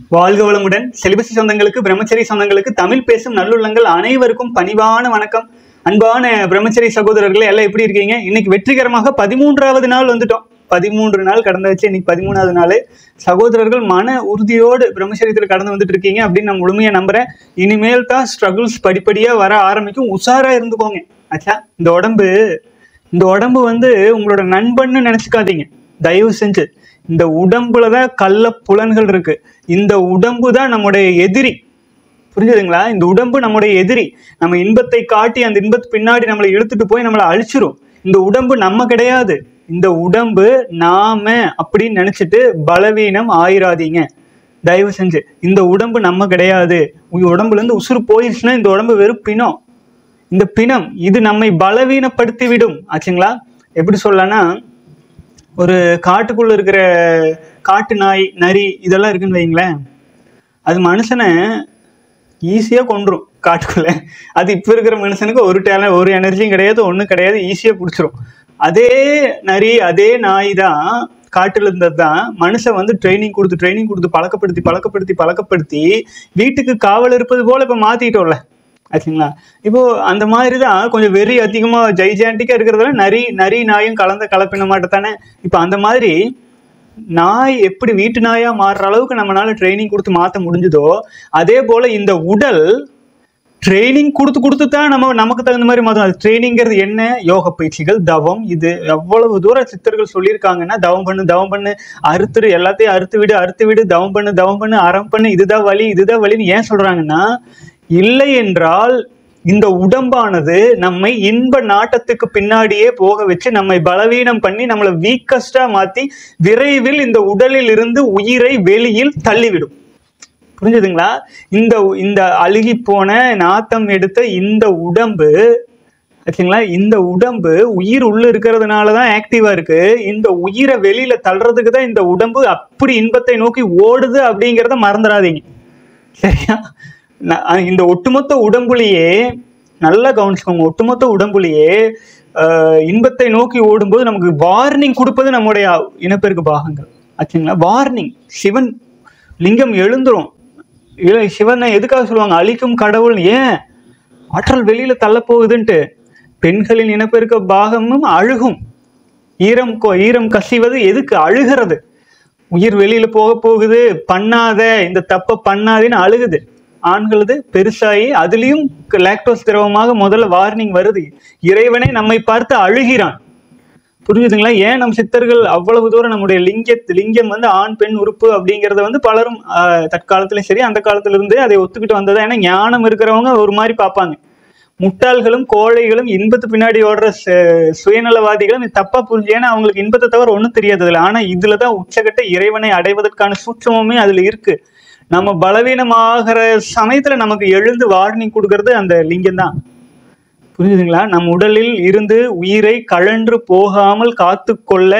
வாழ்க வளமுடன் செலிபசி சொந்தங்களுக்கு பிரம்மச்சரி சொந்தங்களுக்கு தமிழ் பேசும் நல்லுள்ளங்கள் அனைவருக்கும் பணிவான வணக்கம் அன்பான பிரம்மச்சரி சகோதரர்களே எல்லாம் எப்படி இருக்கீங்க இன்னைக்கு வெற்றிகரமாக பதிமூன்றாவது நாள் வந்துட்டோம் பதிமூன்று நாள் கடந்தாச்சு இன்னைக்கு பதிமூணாவது நாள் சகோதரர்கள் மன உறுதியோடு பிரம்மச்சரியத்தில் கடந்து வந்துட்டு இருக்கீங்க அப்படின்னு நான் முழுமையாக நம்புறேன் இனிமேல் தான் ஸ்ட்ரகிள்ஸ் படிப்படியாக வர ஆரம்பிக்கும் உஷாரா இருந்துக்கோங்க ஆச்சா இந்த உடம்பு இந்த உடம்பு வந்து உங்களோட நண்பன்னு நினைச்சுக்காதீங்க தயவு செஞ்சு இந்த உடம்புல தான் கள்ள புலன்கள் இருக்கு இந்த உடம்பு தான் நம்முடைய எதிரி புரிஞ்சுதுங்களா இந்த உடம்பு நம்முடைய எதிரி நம்ம இன்பத்தை காட்டி அந்த இன்பத்து பின்னாடி நம்மளை இழுத்துட்டு போய் நம்மளை அழிச்சிரும் இந்த உடம்பு நம்ம கிடையாது இந்த உடம்பு நாம அப்படின்னு நினைச்சிட்டு பலவீனம் ஆயிராதீங்க தயவு செஞ்சு இந்த உடம்பு நம்ம கிடையாது உங்க உடம்புல இருந்து உசுறு போயிடுச்சுன்னா இந்த உடம்பு வெறும் பிணம் இந்த பிணம் இது நம்மை பலவீனப்படுத்தி விடும் ஆச்சுங்களா எப்படி சொல்லலாம்னா ஒரு காட்டுக்குள்ள இருக்கிற காட்டு நாய் நரி இதெல்லாம் இருக்குன்னு வைங்களேன் அது மனுஷனை ஈஸியாக கொன்றும் காட்டுக்குள்ள அது இப்போ இருக்கிற மனுஷனுக்கு ஒரு டேலண்ட் ஒரு எனர்ஜியும் கிடையாது ஒன்றும் கிடையாது ஈஸியாக பிடிச்சிரும் அதே நரி அதே நாய் தான் காட்டில் இருந்தது தான் மனுஷன் வந்து ட்ரைனிங் கொடுத்து ட்ரைனிங் கொடுத்து பழக்கப்படுத்தி பழக்கப்படுத்தி பழக்கப்படுத்தி வீட்டுக்கு காவல் இருப்பது போல இப்போ மாற்றிட்டோம்ல ஆச்சுங்களா இப்போ அந்த மாதிரி தான் கொஞ்சம் வெறி அதிகமாக ஜைஜாண்டிக்காக இருக்கிறதுல நரி நரி நாயும் கலந்த கலப்பின மாட்டத்தானே இப்போ அந்த மாதிரி நாய் எப்படி வீட்டு நாயா மாறுற அளவுக்கு நம்மளால ட்ரைனிங் கொடுத்து மாற்ற முடிஞ்சுதோ அதே போல இந்த உடல் ட்ரைனிங் கொடுத்து கொடுத்து தான் நம்ம நமக்கு தகுந்த மாதிரி மாற்றும் அது ட்ரைனிங்கிறது என்ன யோக பயிற்சிகள் தவம் இது எவ்வளவு தூரம் சித்தர்கள் சொல்லியிருக்காங்கன்னா தவம் பண்ணு தவம் பண்ணு அறுத்துரு எல்லாத்தையும் அறுத்து விடு அறுத்து விடு தவம் பண்ணு தவம் பண்ணு அறம் பண்ணு இதுதான் வழி இதுதான் வழின்னு ஏன் சொல்றாங்கன்னா இல்லை என்றால் இந்த உடம்பானது நம்மை இன்ப நாட்டத்துக்கு பின்னாடியே போக வச்சு நம்மை பலவீனம் பண்ணி நம்மளை வீக்கஸ்டா மாத்தி விரைவில் இந்த உடலில் இருந்து உயிரை வெளியில் தள்ளிவிடும் புரிஞ்சுதுங்களா இந்த இந்த அழுகி போன நாத்தம் எடுத்த இந்த உடம்பு ஆச்சுங்களா இந்த உடம்பு உயிர் உள்ள இருக்கிறதுனால தான் ஆக்டிவா இருக்கு இந்த உயிரை வெளியில தள்ளுறதுக்கு தான் இந்த உடம்பு அப்படி இன்பத்தை நோக்கி ஓடுது அப்படிங்கிறத மறந்துடாதீங்க சரியா நான் இந்த ஒட்டுமொத்த உடம்புலயே நல்லா கவனிச்சுக்கோங்க ஒட்டுமொத்த உடம்புலயே ஆஹ், இன்பத்தை நோக்கி ஓடும்போது நமக்கு வார்னிங் கொடுப்பது நம்முடைய இனப்பெருக்கு பாகங்கள் ஆச்சுங்களா வார்னிங் சிவன் லிங்கம் எழுந்துரும் இல்லை சிவனை எதுக்காக சொல்லுவாங்க அழிக்கும் கடவுள் ஏன் ஆற்றல் வெளியில தள்ள போகுதுன்ட்டு பெண்களின் இனப்பெருக்க பாகமும் அழுகும் ஈரம் கொ- ஈரம் கசிவது எதுக்கு அழுகிறது உயிர் வெளியில போக போகுது பண்ணாத இந்த தப்பை பண்ணாதேன்னு அழுகுது ஆண்களது பெருசாகி அதுலயும் லாக்டோஸ் திரவமாக முதல்ல வார்னிங் வருது இறைவனே நம்மை பார்த்து அழுகிறான் புரிஞ்சுதுங்களா ஏன் நம் சித்தர்கள் அவ்வளவு தூரம் நம்முடைய லிங்க லிங்கம் வந்து ஆண் பெண் உறுப்பு அப்படிங்கறத வந்து பலரும் ஆஹ், தற்காலத்திலும் சரி அந்த காலத்துல இருந்தே அதை ஒத்துக்கிட்டு வந்ததா ஏன்னா ஞானம் இருக்கிறவங்க ஒரு மாதிரி பார்ப்பாங்க முட்டாள்களும் கோழைகளும் இன்பத்து பின்னாடி ஓடுற சு- சுயநலவாதிகளும் இது தப்பா புரிஞ்சு ஏன்னா அவங்களுக்கு இன்பத்தை தவிர ஒன்றும் தெரியாது அதுல ஆனா இதுல தான் உச்சகட்ட இறைவனை அடைவதற்கான சூட்சமுமே அதுல இருக்கு நம்ம பலவீனமாகிற சமயத்துல நமக்கு எழுந்து வார்னிங் கொடுக்கறது அந்த லிங்கம் தான் புரியுதுங்களா நம் உடலில் இருந்து உயிரை கழன்று போகாமல் காத்து கொள்ள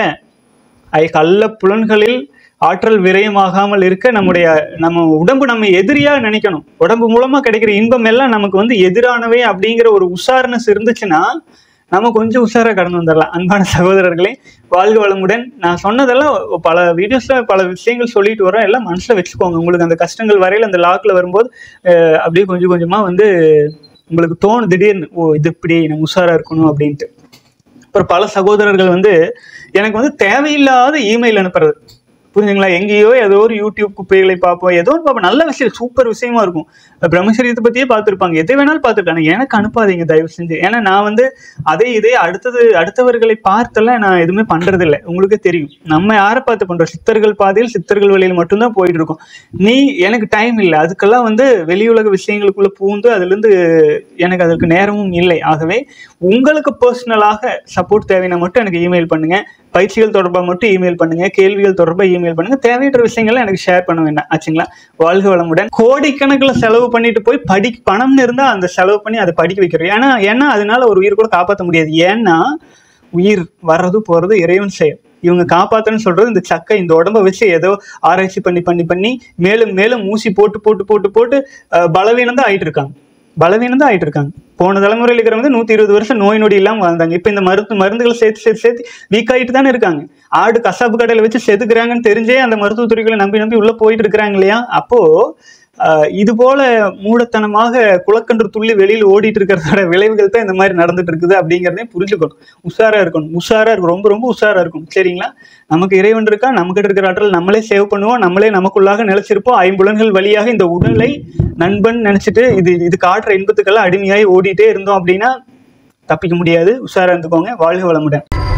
ஐ கள்ள புலன்களில் ஆற்றல் விரயமாகாமல் இருக்க நம்முடைய நம்ம உடம்பு நம்ம எதிரியா நினைக்கணும் உடம்பு மூலமா கிடைக்கிற இன்பம் எல்லாம் நமக்கு வந்து எதிரானவே அப்படிங்கிற ஒரு உஷார்னஸ் இருந்துச்சுன்னா நம்ம கொஞ்சம் உஷாரா கடந்து வந்துடலாம் அன்பான சகோதரர்களே வாழ்க வளமுடன் நான் சொன்னதெல்லாம் பல வீடியோஸ்ல பல விஷயங்கள் சொல்லிட்டு வரேன் எல்லாம் மனசுல வச்சுக்கோங்க உங்களுக்கு அந்த கஷ்டங்கள் வரையில அந்த லாக்ல வரும்போது அஹ், அப்படியே கொஞ்சம் கொஞ்சமா வந்து உங்களுக்கு தோணும் திடீர்னு ஓ இது இப்படி நம்ம உஷாரா இருக்கணும் அப்படின்ட்டு அப்புறம் பல சகோதரர்கள் வந்து எனக்கு வந்து தேவையில்லாத இமெயில் அனுப்புறது புரிஞ்சுங்களா எங்கேயோ ஏதோ ஒரு யூடியூப் குப்பைகளை பார்ப்போம் ஏதோ ஒரு பார்ப்போம் நல்ல விஷயம் சூப்பர் விஷயமா இருக்கும் பிரம்மச்சரியத்தை பத்தியே பார்த்துருப்பாங்க எதை வேணாலும் பார்த்துருக்காங்க எனக்கு அனுப்பாதீங்க தயவு செஞ்சு ஏன்னா நான் வந்து அதே இதே அடுத்தது அடுத்தவர்களை பார்த்தெல்லாம் நான் எதுவுமே பண்றது இல்லை உங்களுக்கே தெரியும் நம்ம யாரை பார்த்து பண்றோம் சித்தர்கள் பாதையில் சித்தர்கள் வழியில் மட்டும்தான் போயிட்டு இருக்கோம் நீ எனக்கு டைம் இல்லை அதுக்கெல்லாம் வந்து வெளியுலக விஷயங்களுக்குள்ள பூந்து அதுல இருந்து எனக்கு அதற்கு நேரமும் இல்லை ஆகவே உங்களுக்கு பர்சனலாக சப்போர்ட் தேவைன்னா மட்டும் எனக்கு இமெயில் பண்ணுங்க பயிற்சிகள் தொடர்பாக மட்டும் இமெயில் பண்ணுங்க கேள்விகள் தொடர்பாக இமெயில் பண்ணுங்க தேவையற்ற விஷயங்களை எனக்கு ஷேர் பண்ண வேண்டாம் ஆச்சுங்களா வாழ்க வளமுடன் கோடிக்கணக்கில் செலவு பண்ணிட்டு போய் படி பணம்னு இருந்தா அந்த செலவு பண்ணி அதை படிக்க வைக்கிறோம் ஏன்னா ஏன்னா அதனால ஒரு உயிர் கூட காப்பாற்ற முடியாது ஏன்னா உயிர் வர்றது போறது இறைவன் செயல் இவங்க காப்பாத்தணும்னு சொல்றது இந்த சக்கை இந்த உடம்ப வச்சு ஏதோ ஆராய்ச்சி பண்ணி பண்ணி பண்ணி மேலும் மேலும் ஊசி போட்டு போட்டு போட்டு போட்டு அஹ், பலவீனம் தான் ஆயிட்டு இருக்காங்க பலவீனம் தான் ஆயிட்டு இருக்காங்க போன தலைமுறையில் இருக்கிறவங்க நூற்றி இருபது வருஷம் நோய் நொடி இல்லாமல் வாழ்ந்தாங்க இப்போ இந்த மருந்து மருந்துகள் சேர்த்து சேர்த்து சேர்த்து வீக் ஆகிட்டு தானே இருக்காங்க ஆடு கசாப்பு கடையில் வச்சு செதுக்குறாங்கன்னு தெரிஞ்சே அந்த மருத்துவத்துறைகளை நம்பி நம்பி உள்ளே போயிட்டு இருக்கிறாங்க இல்லையா அப்போது ஆஹ் இது போல மூடத்தனமாக குளக்கன்று துள்ளி வெளியில் ஓடிட்டு இருக்கிறதோட விளைவுகள் தான் இந்த மாதிரி நடந்துட்டு இருக்குது அப்படிங்கிறதையும் புரிஞ்சுக்கணும் உஷாரா இருக்கணும் உஷாரா இருக்கும் ரொம்ப ரொம்ப உஷாரா இருக்கணும் சரிங்களா நமக்கு இறைவன் இருக்கா நமக்கிட்ட இருக்கிற ஆற்றல் நம்மளே சேவ் பண்ணுவோம் நம்மளே நமக்குள்ளாக நிலைச்சிருப்போம் ஐம்புலன்கள் வழியாக இந்த உடலை நண்பன் நினைச்சிட்டு இது இது காட்டுற இன்பத்துக்கெல்லாம் அடிமையாகி ஓடிட்டே இருந்தோம் அப்படின்னா தப்பிக்க முடியாது உஷாரா இருந்துக்கோங்க வாழ்க வளமுடன்